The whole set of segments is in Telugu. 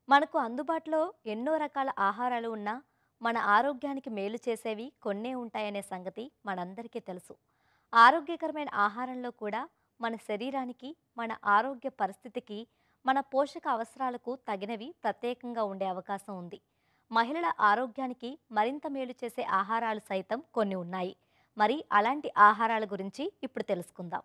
మనకు అందుబాటులో ఎన్నో రకాల ఆహారాలు ఉన్నా మన ఆరోగ్యానికి మేలు చేసేవి కొన్నే ఉంటాయనే సంగతి మనందరికీ తెలుసు ఆరోగ్యకరమైన ఆహారంలో కూడా మన శరీరానికి మన ఆరోగ్య పరిస్థితికి మన పోషక అవసరాలకు తగినవి ప్రత్యేకంగా ఉండే అవకాశం ఉంది మహిళల ఆరోగ్యానికి మరింత మేలు చేసే ఆహారాలు సైతం కొన్ని ఉన్నాయి మరి అలాంటి ఆహారాల గురించి ఇప్పుడు తెలుసుకుందాం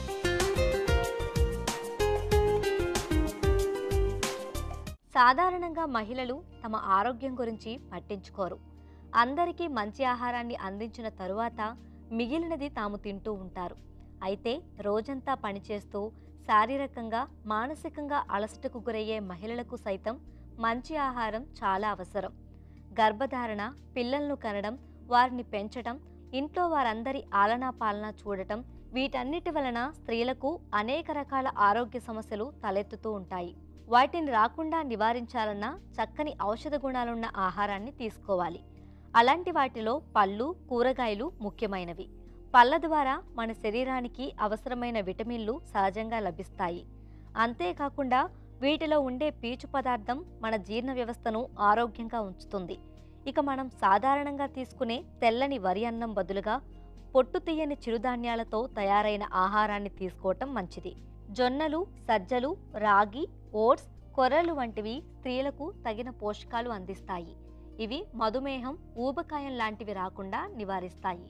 సాధారణంగా మహిళలు తమ ఆరోగ్యం గురించి పట్టించుకోరు అందరికీ మంచి ఆహారాన్ని అందించిన తరువాత మిగిలినది తాము తింటూ ఉంటారు అయితే రోజంతా పనిచేస్తూ శారీరకంగా మానసికంగా అలసటకు గురయ్యే మహిళలకు సైతం మంచి ఆహారం చాలా అవసరం గర్భధారణ పిల్లలను కనడం వారిని పెంచడం ఇంట్లో వారందరి ఆలనా పాలన చూడటం వీటన్నిటి వలన స్త్రీలకు అనేక రకాల ఆరోగ్య సమస్యలు తలెత్తుతూ ఉంటాయి వాటిని రాకుండా నివారించాలన్నా చక్కని ఔషధ గుణాలున్న ఆహారాన్ని తీసుకోవాలి అలాంటి వాటిలో పళ్ళు కూరగాయలు ముఖ్యమైనవి పళ్ళ ద్వారా మన శరీరానికి అవసరమైన విటమిన్లు సహజంగా లభిస్తాయి అంతేకాకుండా వీటిలో ఉండే పీచు పదార్థం మన జీర్ణ వ్యవస్థను ఆరోగ్యంగా ఉంచుతుంది ఇక మనం సాధారణంగా తీసుకునే తెల్లని వరి అన్నం బదులుగా పొట్టు తీయని చిరుధాన్యాలతో తయారైన ఆహారాన్ని తీసుకోవటం మంచిది జొన్నలు సజ్జలు రాగి ఓట్స్ కొర్రలు వంటివి స్త్రీలకు తగిన పోషకాలు అందిస్తాయి ఇవి మధుమేహం ఊబకాయం లాంటివి రాకుండా నివారిస్తాయి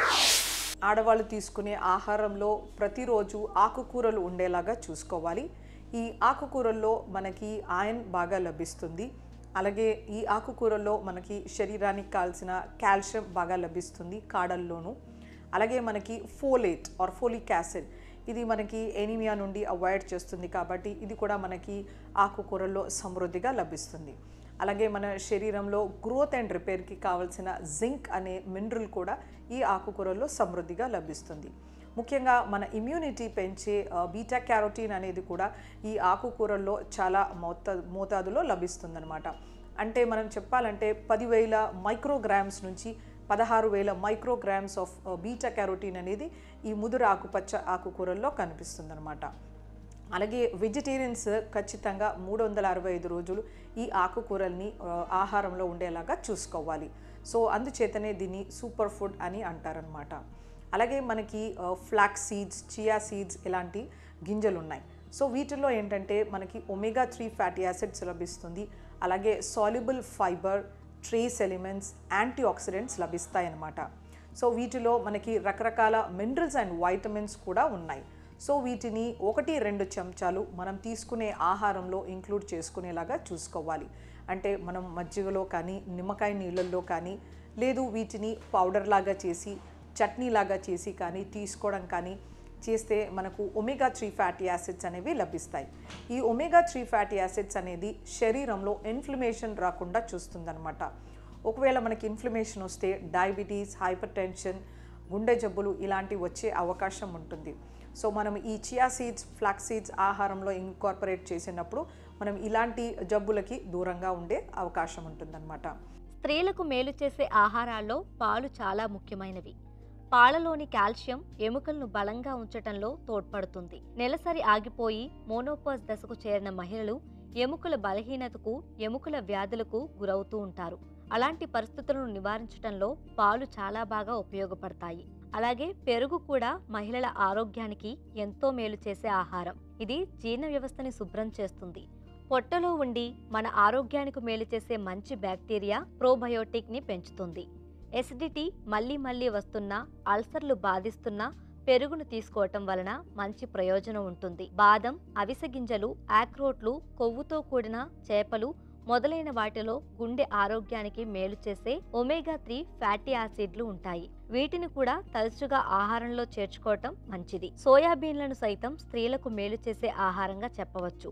ఆడవాళ్ళు తీసుకునే ఆహారంలో ప్రతిరోజు ఆకుకూరలు ఉండేలాగా చూసుకోవాలి ఈ ఆకుకూరల్లో మనకి ఆయన్ బాగా లభిస్తుంది అలాగే ఈ ఆకుకూరల్లో మనకి శరీరానికి కావాల్సిన కాల్షియం బాగా లభిస్తుంది కాడల్లోనూ అలాగే మనకి ఫోలేట్ ఆర్ ఫోలిక్ యాసిడ్ ఇది మనకి ఎనీమియా నుండి అవాయిడ్ చేస్తుంది కాబట్టి ఇది కూడా మనకి ఆకుకూరల్లో సమృద్ధిగా లభిస్తుంది అలాగే మన శరీరంలో గ్రోత్ అండ్ రిపేర్కి కావాల్సిన జింక్ అనే మినరల్ కూడా ఈ ఆకుకూరల్లో సమృద్ధిగా లభిస్తుంది ముఖ్యంగా మన ఇమ్యూనిటీ పెంచే బీటా క్యారోటీన్ అనేది కూడా ఈ ఆకుకూరల్లో చాలా మోతా మోతాదులో లభిస్తుందన్నమాట అంటే మనం చెప్పాలంటే పదివేల మైక్రోగ్రామ్స్ నుంచి పదహారు వేల మైక్రోగ్రామ్స్ ఆఫ్ బీటా క్యారోటీన్ అనేది ఈ ముదురు ఆకుపచ్చ ఆకుకూరల్లో కనిపిస్తుందన్నమాట అలాగే వెజిటేరియన్స్ ఖచ్చితంగా మూడు వందల అరవై ఐదు రోజులు ఈ ఆకుకూరల్ని ఆ, ఆహారంలో ఉండేలాగా చూసుకోవాలి సో అందుచేతనే దీన్ని సూపర్ ఫుడ్ అని అంటారనమాట అలాగే మనకి ఫ్లాక్స్ సీడ్స్ చియా సీడ్స్ ఇలాంటి గింజలు ఉన్నాయి సో వీటిల్లో ఏంటంటే మనకి ఒమేగా త్రీ ఫ్యాటీ యాసిడ్స్ లభిస్తుంది అలాగే soluble fibre trace elements antioxidants లభిస్తాయన్నమాట సో వీటిలో మనకి రకరకాల మినరల్స్ అండ్ వైటమిన్స్ కూడా ఉన్నాయి సో వీటిని ఒకటి రెండు చెంచాలు మనం తీసుకునే ఆహారంలో ఇంక్లూడ్ చేసుకునేలాగా చూసుకోవాలి అంటే మనం మజ్జిగలో కానీ నిమ్మకాయ నీళ్ళల్లో కానీ లేదు వీటిని పౌడర్ లాగా చేసి చట్నీ లాగా చేసి కానీ తీసుకోవడం కానీ చేస్తే మనకు ఒమేగా త్రీ ఫ్యాటీ యాసిడ్స్ అనేవి లభిస్తాయి ఈ ఒమేగా త్రీ ఫ్యాటీ యాసిడ్స్ అనేది శరీరంలో ఇన్ఫ్లమేషన్ రాకుండా చూస్తుందన్నమాట ఒకవేళ మనకి ఇన్ఫ్లమేషన్ వస్తే డయాబెటీస్ హైపర్ టెన్షన్ గుండె జబ్బులు ఇలాంటివి వచ్చే అవకాశం ఉంటుంది సో మనం ఈ చియా సీడ్స్ ఫ్లాక్స్ సీడ్స్ ఆహారంలో ఇంకార్పొరేట్ చేసినప్పుడు మనం ఇలాంటి జబ్బులకి దూరంగా ఉండే అవకాశం ఉంటుందన్నమాట స్త్రీలకు మేలు చేసే ఆహారాల్లో పాలు చాలా ముఖ్యమైనవి పాలలోని కాల్షియం ఎముకలను బలంగా ఉంచటంలో తోడ్పడుతుంది నెలసరి ఆగిపోయి మోనోపాస్ దశకు చేరిన మహిళలు ఎముకల బలహీనతకు ఎముకల వ్యాధులకు గురవుతూ ఉంటారు అలాంటి పరిస్థితులను నివారించటంలో పాలు చాలా బాగా ఉపయోగపడతాయి అలాగే పెరుగు కూడా మహిళల ఆరోగ్యానికి ఎంతో మేలు చేసే ఆహారం ఇది జీర్ణ వ్యవస్థని శుభ్రం చేస్తుంది పొట్టలో ఉండి మన ఆరోగ్యానికి మేలు చేసే మంచి బ్యాక్టీరియా ప్రోబయోటిక్ ని పెంచుతుంది ఎసిడిటీ మళ్ళీ మళ్ళీ వస్తున్నా అల్సర్లు బాధిస్తున్నా పెరుగును తీసుకోవటం వలన మంచి ప్రయోజనం ఉంటుంది బాదం అవిసె గింజలు ఆక్రోట్లు కొవ్వుతో కూడిన చేపలు మొదలైన వాటిలో గుండె ఆరోగ్యానికి మేలు చేసే ఒమేగా త్రీ ఫ్యాటీ యాసిడ్లు ఉంటాయి వీటిని కూడా తరచుగా ఆహారంలో చేర్చుకోవటం మంచిది సోయాబీన్లను సైతం స్త్రీలకు మేలు చేసే ఆహారంగా చెప్పవచ్చు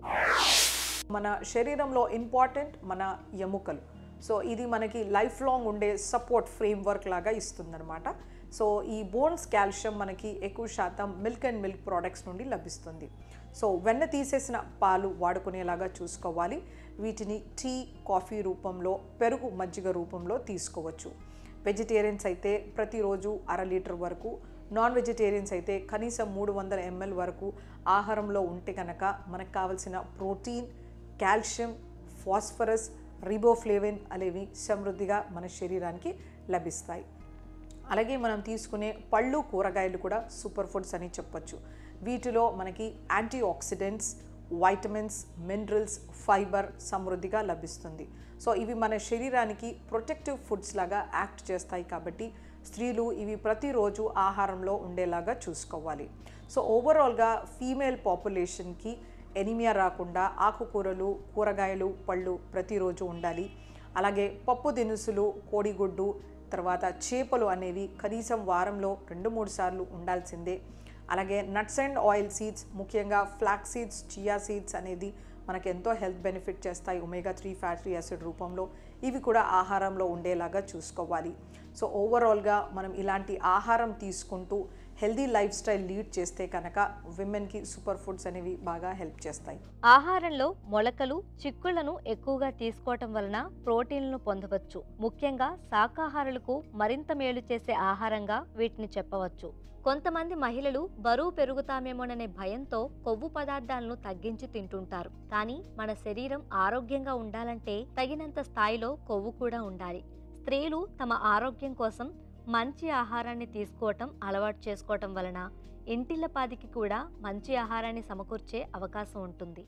మన శరీరంలో ఇంపార్టెంట్ మన ఎముకలు సో ఇది మనకి లైఫ్ లాంగ్ ఉండే సపోర్ట్ ఫ్రేమ్ వర్క్ లాగా ఇస్తుందన్నమాట సో ఈ బోన్స్ కాల్షియం మనకి ఎక్కువ శాతం మిల్క్ అండ్ మిల్క్ ప్రోడక్ట్స్ నుండి లభిస్తుంది సో వెన్న తీసేసిన పాలు వాడుకునేలాగా చూసుకోవాలి వీటిని టీ కాఫీ రూపంలో పెరుగు మజ్జిగ రూపంలో తీసుకోవచ్చు వెజిటేరియన్స్ అయితే ప్రతిరోజు అర లీటర్ వరకు నాన్ వెజిటేరియన్స్ అయితే కనీసం మూడు వందల ఎంఎల్ వరకు ఆహారంలో ఉంటే కనుక మనకు కావలసిన ప్రోటీన్ కాల్షియం ఫాస్ఫరస్ రిబోఫ్లేవిన్ అనేవి సమృద్ధిగా మన శరీరానికి లభిస్తాయి అలాగే మనం తీసుకునే పళ్ళు కూరగాయలు కూడా సూపర్ ఫుడ్స్ అని చెప్పొచ్చు వీటిలో మనకి antioxidants vitamins minerals fibre సమృద్ధిగా లభిస్తుంది సో ఇవి మన శరీరానికి ప్రొటెక్టివ్ ఫుడ్స్ లాగా యాక్ట్ చేస్తాయి కాబట్టి స్త్రీలు ఇవి ప్రతిరోజు ఆహారంలో ఉండేలాగా చూసుకోవాలి సో ఓవరాల్గా ఫీమేల్ పాపులేషన్కి ఎనిమియా రాకుండా ఆకుకూరలు కూరగాయలు పళ్ళు ప్రతిరోజు ఉండాలి అలాగే పప్పు దినుసులు కోడిగుడ్డు తర్వాత చేపలు అనేవి కనీసం వారంలో రెండు మూడు సార్లు ఉండాల్సిందే అలాగే నట్స్ అండ్ ఆయిల్ సీడ్స్ ముఖ్యంగా ఫ్లాక్ సీడ్స్ చియా సీడ్స్ అనేది మనకు ఎంతో హెల్త్ బెనిఫిట్ చేస్తాయి ఒమేగా త్రీ ఫ్యాటీ యాసిడ్ రూపంలో ఇవి కూడా ఆహారంలో ఉండేలాగా చూసుకోవాలి సో ఓవరాల్గా మనం ఇలాంటి ఆహారం తీసుకుంటూ హెల్దీ లైఫ్ స్టైల్ లీడ్ చేస్తే కనుక విమెన్కి సూపర్ ఫుడ్స్ అనేవి బాగా హెల్ప్ చేస్తాయి ఆహారంలో మొలకలు చిక్కుళ్లను ఎక్కువగా తీసుకోవటం వలన ప్రోటీన్లను పొందవచ్చు ముఖ్యంగా శాకాహారులకు మరింత మేలు చేసే ఆహారంగా వీటిని చెప్పవచ్చు కొంతమంది మహిళలు బరువు పెరుగుతామేమోననే భయంతో కొవ్వు పదార్థాలను తగ్గించి తింటుంటారు కానీ మన శరీరం ఆరోగ్యంగా ఉండాలంటే తగినంత స్థాయిలో కొవ్వు కూడా ఉండాలి స్త్రీలు తమ ఆరోగ్యం కోసం మంచి ఆహారాన్ని తీసుకోవటం అలవాటు చేసుకోవటం వలన ఇంటిల్లపాదికి కూడా మంచి ఆహారాన్ని సమకూర్చే అవకాశం ఉంటుంది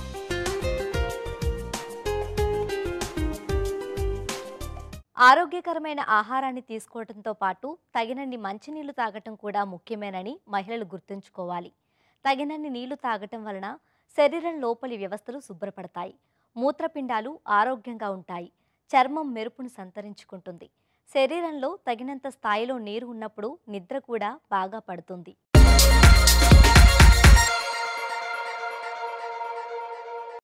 ఆరోగ్యకరమైన ఆహారాన్ని తీసుకోవడంతో పాటు తగినన్ని మంచినీళ్లు తాగటం కూడా ముఖ్యమేనని మహిళలు గుర్తుంచుకోవాలి తగినన్ని నీళ్లు తాగటం వలన శరీరం లోపలి వ్యవస్థలు శుభ్రపడతాయి మూత్రపిండాలు ఆరోగ్యంగా ఉంటాయి చర్మం మెరుపును సంతరించుకుంటుంది శరీరంలో తగినంత స్థాయిలో నీరు ఉన్నప్పుడు నిద్ర కూడా బాగా పడుతుంది